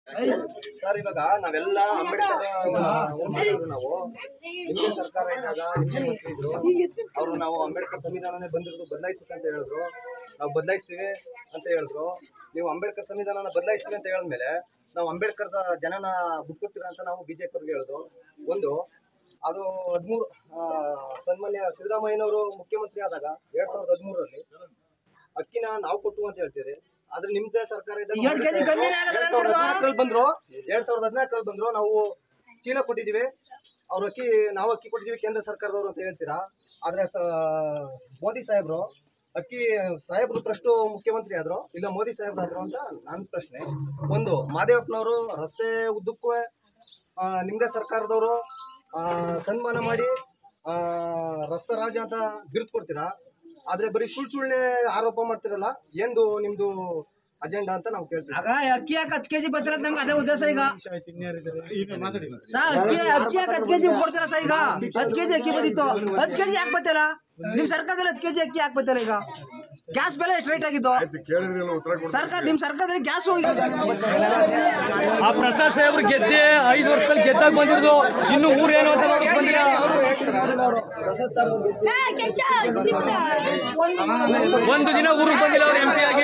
Sir ಇವಾಗ ನಾವೆಲ್ಲ ಅಂಬೇಡ್ಕರ್ ವಂಶಜರು ನಾವು ನಿಮ್ಗೆ ಸರ್ಕಾರ ಇದ್ದಾಗ ನಿಮ್ಗೆ ಮಂತ್ರಿ ಇದ್ರು ಅವರು ನಾವು ಅಂಬೇಡ್ಕರ್ ಸಂವಿಧಾನನೇ ಬಂದಿರೋದು ಬದಲಾಯಿಸುತ್ತೆ ಅಂತ ಹೇಳಿದ್ರು ನಾವು ಬದಲಾಯಿಸ್ತೀವಿ ಅಂತ ಹೇಳಿದ್ರು ನೀವು ಅಂಬೇಡ್ಕರ್ ಸಂವಿಧಾನನ ಬದಲಾಯಿಸ್ತೀವಿ ಅಂತ ಹೇಳಿದ್ಮೇಲೆ ನಾವು ಅಂಬೇಡ್ಕರ್ ಸ- ಜನನ ಬಿಟ್ಕೊಡ್ತೀರ ಅಂತ ನಾವು ಬಿಜೆಪಿಯವ್ರಿಗೆ ಹೇಳಿದ್ರು ಒಂದು ಅದು ಹದಿಮೂರು ಸನ್ಮಾನ್ಯ ಸಿದ್ದರಾಮಯ್ಯನವರು ಮುಖ್ಯಮಂತ್ರಿ ಆದಾಗ ಎರಡ್ ಸಾವಿರದ ಹದಿಮೂರರಲ್ಲಿ ಅಕ್ಕಿನ ನಾವು ಕೊಟ್ಟು ಅಂತ ಹೇಳ್ತೀರಿ ಆದ್ರೆ ನಿಮ್ದೇ ಸರ್ಕಾರ ಇದ್ದಾಗ ಎರಡ್ ಕೆಜಿ ಕಮ್ಮಿನೇ ಆಗಲ್ಲ ಎರಡ್ ಸಾವಿರದ ಹದಿನಾಲ್ಕರಲ್ಲಿ ಬಂದ್ರು ಎರಡ್ ಸಾವಿರದ ಹದಿನಾಲ್ಕರಲ್ಲಿ ಬಂದ್ರು ನಾವು ಚೀಲ ಕೊಟ್ಟಿದೀವಿ ಅವ್ರ ಅಕ್ಕಿ ನಾವು ಅಕ್ಕಿ ಕೊಟ್ಟಿದೀವಿ ಕೇಂದ್ರ ಸರ್ಕಾರದವರು ಅಂತ ಹೇಳ್ತೀರಾ ಆದ್ರೆ ಸ- ಮೋದಿ ಸಾಹೇಬ್ರು ಅಕ್ಕಿ ಸಾಹೇಬ್ರು ಫಸ್ಟ್ ಮುಖ್ಯಮಂತ್ರಿ ಆದ್ರು ಇಲ್ಲ ಮೋದಿ ಸಾಹೇಬ್ರು ಆದ್ರು ಅಂತ ನನ್ನ ಪ್ರಶ್ನೆ ಒಂದು ಮಾದೇವಪ್ಪನವರು ರಸ್ತೆ ಉದ್ದಕ್ಕೂ ಆ, ನಿಮ್ದೇ ಸರ್ಕಾರದವರು ಆ, ಸನ್ಮಾನ ಮಾಡಿ ಆ, ರಸ್ತೆ ರಾಜ ಅಂತ ಬಿರುದು ಕೊಡ್ತೀರಾ ಆದ್ರೆ ಬರೀ ಸುಳ್ಳು ಸುಳ್ಳೆ ಆರೋಪ ಮಾಡ್ತಿರಲ್ಲ ಎಂದು ನಿಮ್ದು ಅಜೆಂಡಾ ಅಂತ ನಾವು ಕೇಳ್ತೀವಿ ಆಗ ಅಕ್ಕಿ ಯಾಕೆ ಹತ್ತು ಕೆಜಿ ಬರ್ತಿರ ನಮ್ಗೆ ಅದೇ ಉದ್ದೇಶ ಈಗ ಮಾತಾಡಿ ಸಾ ಅಕ್ಕಿ ಅಕ್ಕಿ ಯಾಕೆ ಹತ್ತು ಕೆಜಿ ಕೊಡ್ತೀರಾ ಸಾ ಈಗ ಹತ್ತು ಕೆಜಿ ಅಕ್ಕಿ ಬಂದಿತ್ತು ಹತ್ತು ಕೆಜಿ ಯಾಕೆ ಬರ್ತಿಲ್ಲ ನಿಮ್ ಸರ್ಕಾರದಲ್ಲಿ ಹತ್ತು ಕೆಜಿ ಅಕ್ಕಿ ಯಾಕೆ ಬರ್ತಿಲ್ಲ ಈಗ ಗ್ಯಾಸ್ ಬೆಲೆ ಎಷ್ಟು ರೇಟ್ ಆಗಿದ್ದು ಕೇಳಿದ್ರೆಲ್ಲ ಉತ್ತರ ಕೊಡ್ತಾರೆ ಸರ್ಕಾರ ನಿಮ್ ಸರ್ಕಾರದಲ್ಲಿ ಗ್ಯಾಸ್ ಆ ಪ್ರಸಾದ್ ಸಾಹೇಬ್ರು ಗೆದ್ದೆ ಐದು ವರ್ಷದಲ್ಲಿ ಗೆದ್ದಾಗ ಬಂದಿರೋದು ಇನ್ನು ಊರ್ ಏನು ಅಂತ ನೋಡಕ್ ಬಂದಿಲ್ಲ ಒಂದು ದಿನ ಊರಿಗೆ ಬಂದಿಲ್ಲ ಅವ್ರು ಎಂ ಪಿ ಆಗಿ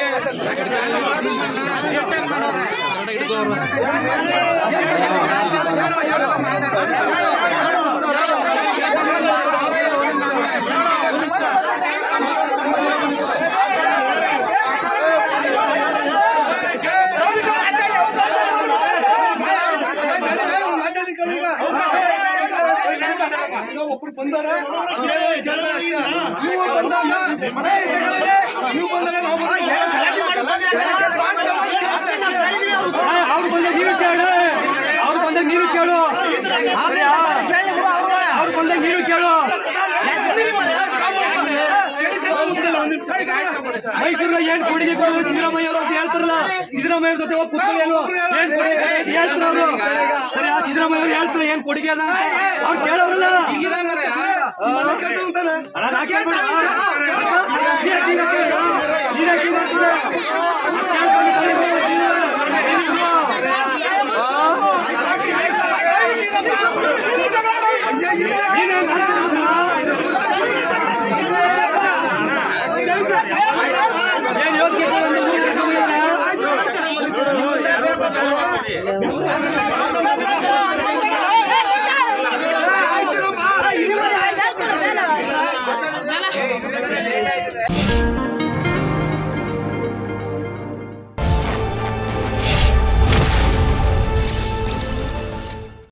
ಒಬ್ರು ಬಂದಾರ ನೀವು ಬಂದಾಗ ನೀವು ಬಂದಾಗ ನಾವು ಅವ್ರು ಬಂದಾಗ ನೀವು ಕೇಳು ಅವ್ರು ಬಂದಾಗ ನೀವು ಕೇಳು ಅವ್ರು ಬಂದಾಗ ನೀವು ಕೇಳು ಮೈಸೂರಲ್ಲಿ ಏನ್ ಕೊಡುಗೆ ಕೊಡುವ ಸಿದ್ದರಾಮಯ್ಯ ಅವರು ಅಂತ ಹೇಳ್ತಾರಲ್ಲ ಸಿದ್ದರಾಮಯ್ಯ ಅವ್ರ ಜೊತೆ ಹೋಗಿ ಕೂತ್ಕೊಳ್ಳಿ ಏನು ಏನ್ ಕೊಡುಗೆ ಹೇಳ್ತಾರೆ ಅವರು ಸರಿ ಆ ಸಿದ್ದರಾಮಯ್ಯ ಅವ್ರು ಹೇಳ್ತಾರೆ ಏನ್ ಕೊಡುಗೆ ಅದ ಅವ್ರು ಕೇಳೋರಲ್ಲ ಅಣ್ಣ, ನಾ ಕೇಳ್ಬೇಡ. ನೀನೇ ಕಿವಿ ಹಾಕ್ತೀಯ? ನೀನೇ ಕಿವಿ ಹಾಕ್ತೀಯ? ಕೇಳ್ಕೊಂಡು ಕಲಿಬೇಕು ನೀನು. ನೀನೇನ್ ಏನ್ ಯೋಗ್ಯತೆ ಒಂದು ಊರಿಗೆ ಕರ್ಕೊಂಡ್ ಬಂದಿದ್ದೀರಾ?